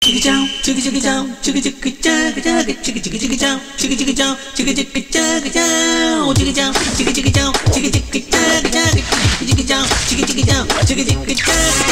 chicka chow, chicka chicka chow, chicka chicka chugga chugga, chicka chicka chicka chow, chicka chicka chow, chicka chicka chugga chow, chicka chow, chicka chicka chow, chicka chicka chugga chugga, chicka chicka chow, chicka chicka chow, chicka chicka chugga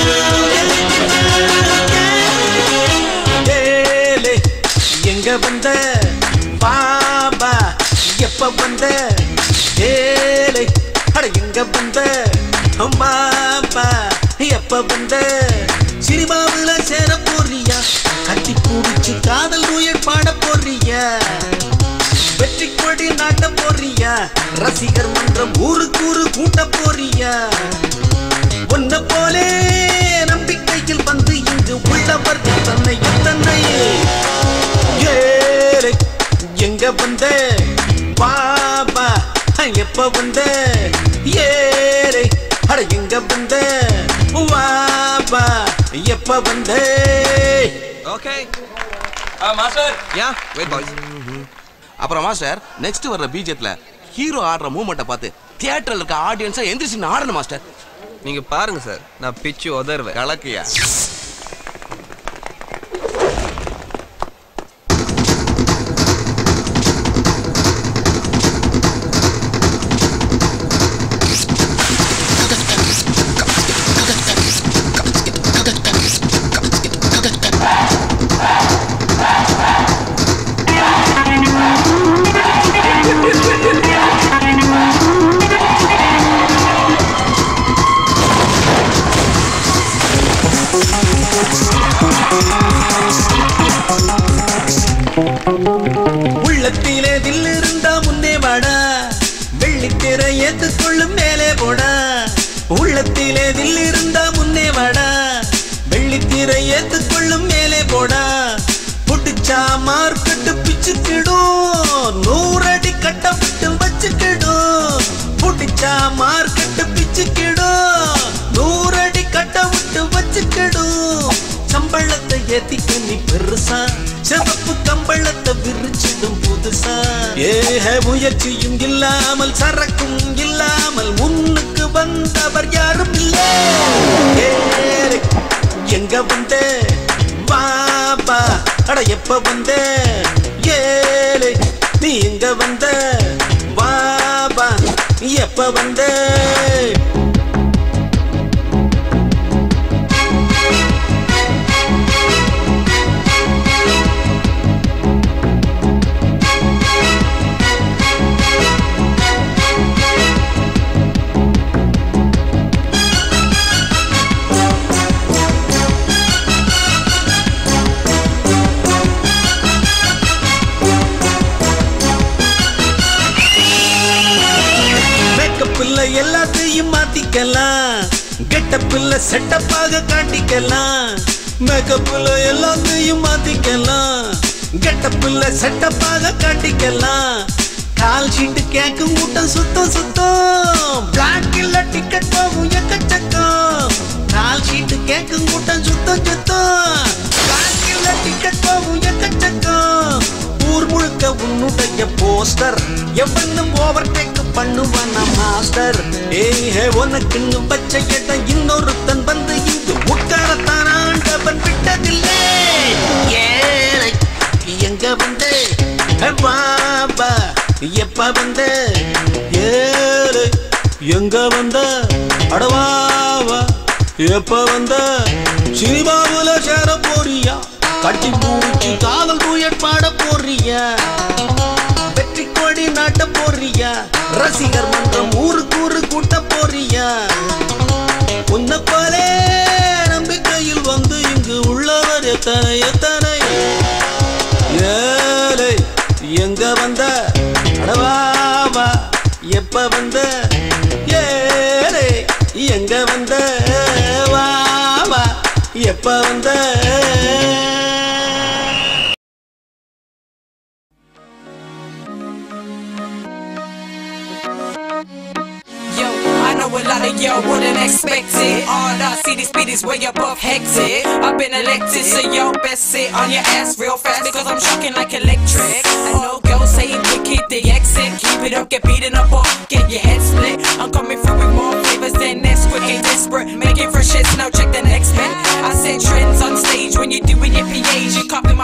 chow. ஏலே எங்க வந்த பாபா எப்ப வந்த ஏலே அட எங்க வந்த பாபா எப்ப வந்த சினிமாவுல சேர போறியா கட்டி பிடிச்சு காதல் நோயல் பாட போறியா வெற்றி கொடி நாட்ட போறியா ரசிகர் மன்றம் ஊருக்கு ஊரு கூட்ட போறியா உன்ன போலே நம்பிக்கையில் வந்து இங்கு உள்ளவர்கள் தன்னை தன்னை ஏலே எங்க வந்த பாபா எப்ப வந்த ஏலே அட எங்க வந்த வாபா எப்ப வந்த okay master yeah wait boys அப்புறம் மாஸ்டர் நெக்ஸ்ட் வர்ற பீஜத்துல ஹீரோ ஆடுற மூமெண்ட்டை பார்த்து தியேட்டர்ல இருக்க ஆடியன்ஸா எந்திரிச்சு ஆடணும் மாஸ்டர் நீங்க பாருங்க சார் நான் பிச்சு உதறுவேன் கலக்கியா உள்ளத்திலே தில் இருந்தா முன்னே வாடா வெள்ளித்திரை ஏத்துக்கொள்ளும் மேலே போடா உள்ளத்திலே தில் இருந்தா முன்னே வாடா வெள்ளித்திரை ஏத்துக்கொள்ளும் மேலே போடா புடிச்சா மார்க்கெட்டு பிச்சுக்கிடும் நூறடி கட்டப்பட்டு வச்சுக்கிடும் புடிச்சா மார்க்கெட்டு பிச்சுக்கிடும் நூறடி கட்ட விட்டு வச்சுக்கிடும் சம்பளத்தை ஏத்திக்க நீ பெருசா சிவப்பு கம்பளத்தை விரிச்சிடும் புதுசா ஏக முயற்சியும் இல்லாமல் சரக்கும் இல்லாமல் முன்னுக்கு வந்தவர் யாரும் இல்லை ஏலே, எங்க வந்த பாபா அட எப்ப வந்த ஏலே நீ எங்க வந்த பாபா எப்ப வந்த மேக்கப் இல்ல எல்லாத்தையும் மாத்திக்கலாம் கெட்டப் இல்ல செட்டப்பாக காட்டிக்கலாம் மேக்கப் இல்ல எல்லாத்தையும் மாத்திக்கலாம் கெட்டப் இல்ல செட்டப்பாக காட்டிக்கலாம் கால் ஷீட்டு கேக்கும் கூட்டம் சுத்தம் சுத்தம் பிளாக் இல்ல டிக்கெட் போகும் எக்கச்சக்கம் கால் ஷீட்டு கேக்கும் கூட்டம் சுத்தம் சுத்தம் பிளாக் இல்ல டிக்கெட் போகும் எக்கச்சக்கம் ஊர் முழுக்க உன்னுடைய போஸ்டர் எவனும் ஓவர் டேக் பண்ணுவான் மாஸ்டர் ஏய் ஹே உனக்குன்னு வச்ச இடம் இன்னொருத்தன் வந்து இங்கு உட்காரத்தான் ஆண்டவன் விட்டதில்லை ஏழை எங்க வந்து ஹே பாபா எப்ப வந்து ஏழை எங்க வந்த அடவாவா எப்ப வந்த சினிமாவுல சேர போறியா கட்டி மூச்சு காதல் தூயட் பாட போறியா வெற்றி கொடி நாட்ட போறியா ரசிகர் மன்றம் ஊருக்கு ஊரு கூட்ட போறியா உன்ன போலே நம்பிக்கையில் வந்து இங்கு உள்ளவர் எத்தனை எத்தனை ஏழை எங்க வந்த அடவாவா எப்ப வந்த ஏழை எங்க வந்த வாவா எப்ப வந்த Yo, I know a lot of y'all wouldn't expect it. All I see these speedies way above hectic. I've been elected, so y'all best sit on your ass real fast because I'm shocking like electric. I know girls saying wicked, they exit. Keep it up, get beaten up or get your head split. I'm coming through with more flavors than Nesquik, ain't desperate. Making fresh hits, now check the next hit. I set trends on stage when you're doing your Asian, copy my